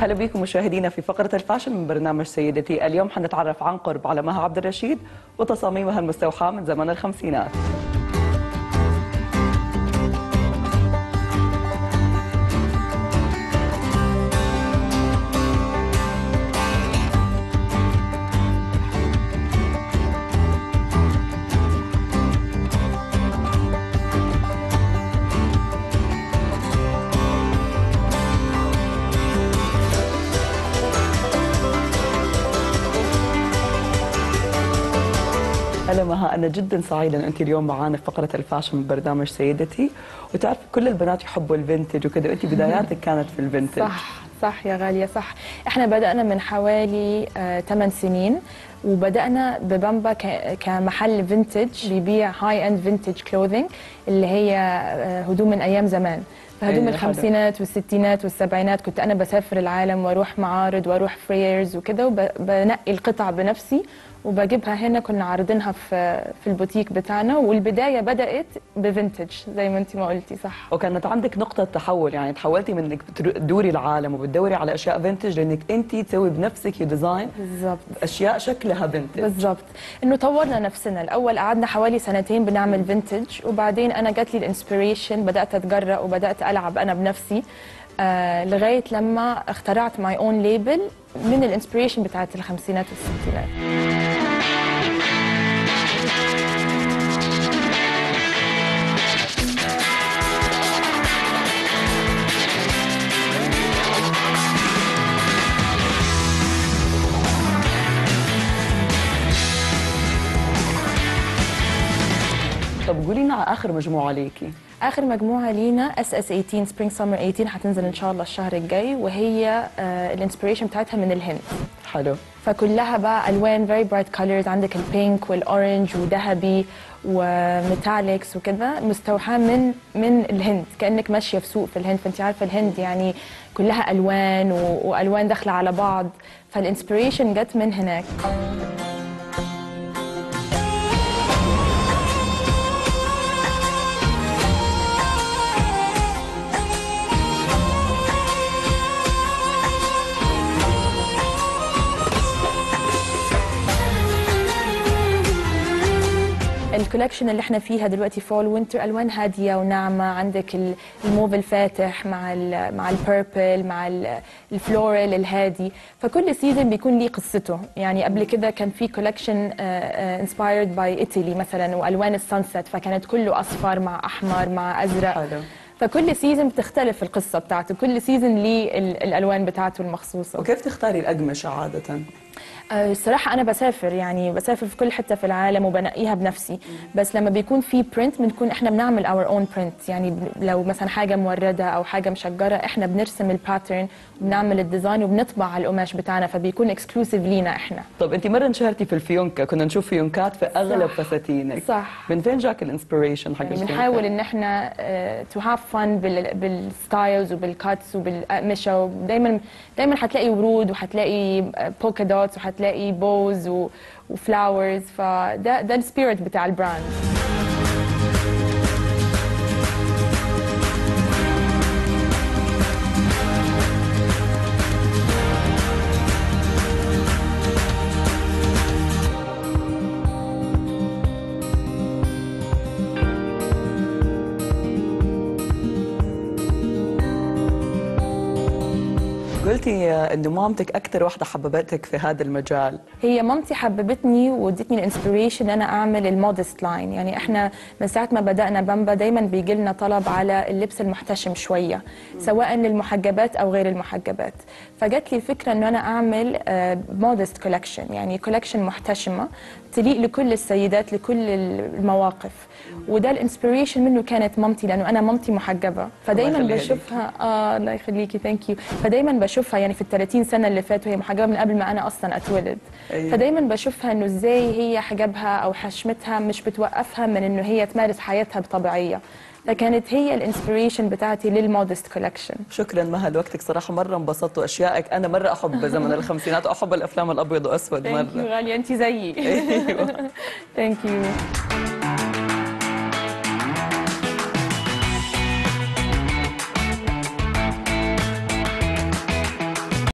اهلا بكم مشاهدينا في فقره الفاشن من برنامج سيدتي اليوم حنتعرف عن قرب على مها عبد الرشيد وتصاميمها المستوحاه من زمن الخمسينات هلا مها انا جدا سعيده ان انت اليوم معانا في فقره الفاشن من برنامج سيدتي وتعرف كل البنات يحبوا الفينتج وكذا وانت بداياتك كانت في الفينتج صح صح يا غالية صح احنا بدأنا من حوالي 8 سنين وبدأنا ببامبا ك- كمحل فينتج بيبيع هاي اند فينتج كلوذينج اللي هي آه، هدوم من ايام زمان فهدوم أيوة، حلو. الخمسينات والستينات والسبعينات كنت انا بسافر العالم واروح معارض واروح فريرز وكده وبنقي القطع بنفسي وبجيبها هنا كنا عارضينها في في البوتيك بتاعنا والبدايه بدات بفينتج زي ما انت ما قلتي صح وكانت عندك نقطة تحول يعني تحولتي من انك بتر- تدوري العالم وبتدوري على اشياء فينتج لانك انت تسوي بنفسك ديزاين بالظبط اشياء شكلها فينتج بالظبط انه طورنا نفسنا الاول قعدنا حوالي سنتين بنعمل فينتج وبعدين انا جات لي الانسبيريشن بدات اتجرأ وبدات العب انا بنفسي آه لغايه لما اخترعت ماي اون ليبل من الانسبيريشن بتاعت الخمسينات والستينات طب قولي لنا على اخر مجموعة ليكي اخر مجموعه لينا اس اس 18 سبرينج سمر 18 هتنزل ان شاء الله الشهر الجاي وهي آه الانسبيريشن بتاعتها من الهند حلو فكلها بقى الوان فيري برايت كولرز عندك البينك والاورنج وذهبي وميتاليكس وكده مستوحاه من من الهند كانك ماشيه في سوق في الهند فانت عارفه الهند يعني كلها الوان و- والوان داخله على بعض فالانسبيريشن جت من هناك الكولكشن اللي احنا فيها دلوقتي فول وينتر الوان هاديه وناعمه عندك ال- الموف الفاتح مع ال مع البيربل مع ال- الفلورال الهادي فكل سيزون بيكون ليه قصته يعني قبل كده كان في كولكشن انسبايرد باي ايطالي مثلا والوان السانسيت فكانت كله اصفر مع احمر مع ازرق حلو فكل سيزون بتختلف القصه بتاعته كل سيزون ليه ال- الالوان بتاعته المخصوصه وكيف تختاري الأقمشة عادة؟ آه، الصراحة أنا بسافر يعني بسافر في كل حتة في العالم وبنقيها بنفسي بس لما بيكون في برنت بنكون إحنا بنعمل اور اون برنت يعني ب- لو مثلا حاجة موردة أو حاجة مشجرة إحنا بنرسم الباترن وبنعمل الديزاين وبنطبع على القماش بتاعنا فبيكون اكسكلوسيف لينا إحنا طب انت مرة انشهرتي في الفيونكة كنا نشوف فيونكات في أغلب صح. فساتينك صح. من فين جاك الانسبيريشن حق يعني الفيونكة؟ بنحاول إن إحنا تو هاف فن بالستايلز وبالكاتس وبالأقمشة ودايما دايما هتلاقي ورود وهتلاقي بولكا دوتس وهتلاقي بوز وفلاورز فده ده السبيريت بتاع البراند قلتي انه مامتك اكثر واحده حببتك في هذا المجال هي مامتي حببتني وادتني الانسبيريشن ان انا اعمل المودست لاين يعني احنا من ساعه ما بدانا بامبا دايما بيجي لنا طلب على اللبس المحتشم شويه سواء للمحجبات او غير المحجبات فجت لي الفكره ان انا اعمل مودست كولكشن يعني كولكشن محتشمه تليق لكل السيدات لكل المواقف وده الانسبيريشن منه كانت مامتي لانه انا مامتي محجبه فدايما يخليها بشوفها اه الله يخليكي ثانك يو فدايما بشوفها يعني في ال 30 سنه اللي فاتوا هي محجبه من قبل ما انا اصلا اتولد أيوة. فدايما بشوفها انه ازاي هي حجابها او حشمتها مش بتوقفها من انه هي تمارس حياتها بطبيعيه فكانت هي الانسبيريشن بتاعتي للمودست كولكشن شكرا مها لوقتك صراحه مره انبسطت واشيائك انا مره احب زمن الخمسينات واحب الافلام الابيض واسود ثانك يو مره غاليه انت زيي ايوه ثانك يو